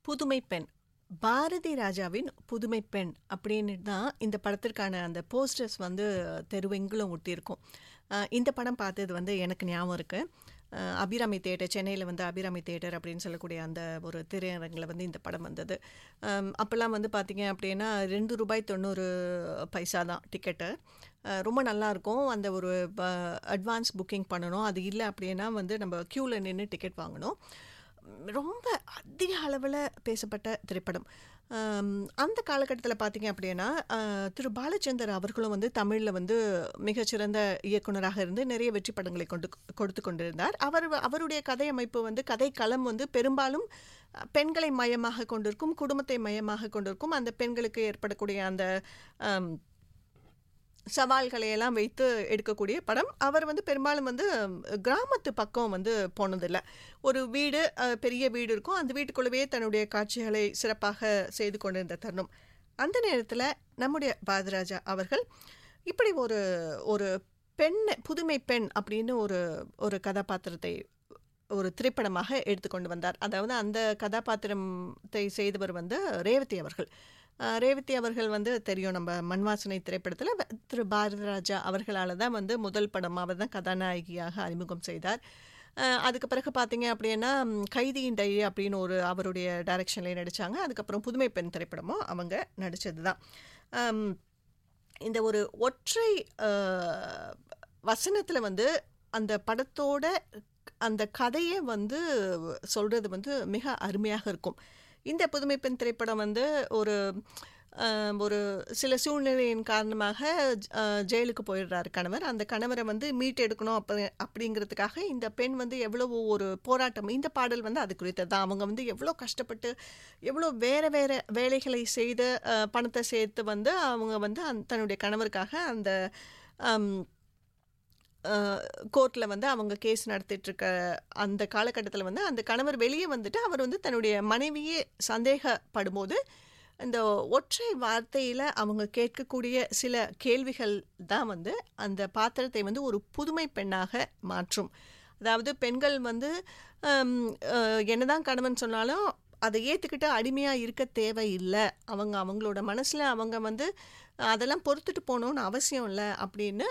புதுமை பெண் பாரதி ராஜாவின் புதுமை பெண் அப்படின்னு தான் இந்த படத்திற்கான அந்த போஸ்டர்ஸ் வந்து தெருவெங்கிலும் ஒட்டியிருக்கும் அஹ் இந்த படம் பார்த்தது வந்து எனக்கு ஞாபகம் இருக்குது அபிராமி தேட்டர் சென்னையில் வந்து அபிராமி தேட்டர் அப்படின்னு சொல்லக்கூடிய அந்த ஒரு திரையரங்கில் வந்து இந்த படம் வந்தது அம், அப்போல்லாம் வந்து பார்த்தீங்க அப்படின்னா ரெண்டு ரூபாய் தொண்ணூறு பைசா தான் டிக்கெட்டு ரொம்ப நல்லாயிருக்கும் அந்த ஒரு அட்வான்ஸ் புக்கிங் பண்ணணும் அது இல்லை அப்படின்னா வந்து நம்ம க்யூவில் நின்று டிக்கெட் வாங்கணும் ரொம்ப அதிக அளவில் பேசப்பட்ட திரைப்படம் ஆம், அந்த காலகட்டத்தில் பார்த்தீங்க அப்படின்னா ஆஹ், திரு பாலச்சந்தர் அவர்களும் வந்து தமிழில் வந்து மிகச்சிறந்த இயக்குனராக இருந்து நிறைய வெற்றி படங்களை கொண்டு கொடுத்து கொண்டிருந்தார் அவர் அவருடைய கதை அமைப்பு வந்து கதை களம் வந்து பெரும்பாலும் அஹ், பெண்களை மையமாக கொண்டிருக்கும் குடும்பத்தை மையமாக கொண்டிருக்கும் அந்த பெண்களுக்கு ஏற்படக்கூடிய அந்த ஆம், சவால்களை எல்லாம் வைத்து எடுக்கக்கூடிய படம் அவர் வந்து பெரும்பாலும் வந்து அஹ், கிராமத்து பக்கம் வந்து போனதில்லை ஒரு வீடு அஹ், பெரிய வீடு இருக்கும் அந்த வீட்டுக்குள்ளவே தன்னுடைய காட்சிகளை சிறப்பாக செய்து கொண்டிருந்த தருணம் அந்த நேரத்தில் நம்முடைய பாரதிராஜா அவர்கள் இப்படி ஒரு ஒரு பெண் புதுமை பெண் அப்படின்னு ஒரு ஒரு கதாபாத்திரத்தை ஒரு திரைப்படமாக எடுத்துக்கொண்டு வந்தார் அதாவது அந்த கதாபாத்திரத்தை செய்தவர் வந்து ரேவதி அவர்கள் அஹ் ரேவதி அவர்கள் வந்து தெரியும் நம்ம மண்வாசனை திரைப்படத்தில் திரு பாரதிராஜா அவர்களால் தான் வந்து முதல் படம் அவர் தான் கதாநாயகியாக அறிமுகம் செய்தார் அஹ் அதுக்கு பிறகு பார்த்தீங்க அப்படின்னா ம், கைதியின் டைரி அப்படின்னு ஒரு அவருடைய டைரக்ஷன்லேயே நடித்தாங்க அதுக்கப்புறம் புதுமை பெண் திரைப்படமும் அவங்க நடித்தது தான் அம், இந்த ஒரு ஒற்றை வசனத்தில் வந்து அந்த படத்தோட அந்த கதையை வந்து சொல்கிறது வந்து மிக அருமையாக இருக்கும் இந்த புதுமை பெண் திரைப்படம் வந்து ஒரு ஆஹ், ஒரு சில சூழ்நிலையின் காரணமாக ஆஹ், ஜெயிலுக்கு போயிடுறாரு கணவர் அந்த கணவரை வந்து மீட்டெடுக்கணும் அப்ப அப்படிங்கிறதுக்காக இந்த பெண் வந்து எவ்வளவு ஒரு போராட்டம் இந்த பாடல் வந்து அது குறித்தது தான் அவங்க வந்து எவ்வளோ கஷ்டப்பட்டு எவ்வளோ வேறு வேறு வேலைகளை செய்து ஆஹ், பணத்தை சேர்த்து வந்து அவங்க வந்து அந்த தன்னுடைய கணவருக்காக அந்த ஆம், கோர்ட்டில் வந்து அவங்க கேஸ் நடத்திட்டு இருக்க அந்த காலகட்டத்தில் வந்து அந்த கணவர் வெளியே வந்துட்டு அவர் வந்து தன்னுடைய மனைவியே சந்தேகப்படும்போது இந்த ஒற்றை வார்த்தையில் அவங்க கேட்கக்கூடிய சில கேள்விகள் தான் வந்து அந்த பாத்திரத்தை வந்து ஒரு புதுமை பெண்ணாக மாற்றும் அதாவது பெண்கள் வந்து ஹம், அஹ், என்னதான் கணவன் சொன்னாலும் அதை ஏற்றுக்கிட்டு அடிமையாக இருக்க தேவையில்லை அவங்க அவங்களோட மனசில் அவங்க வந்து அதெல்லாம் பொறுத்துட்டு போகணுன்னு அவசியம் இல்லை அப்படின்னு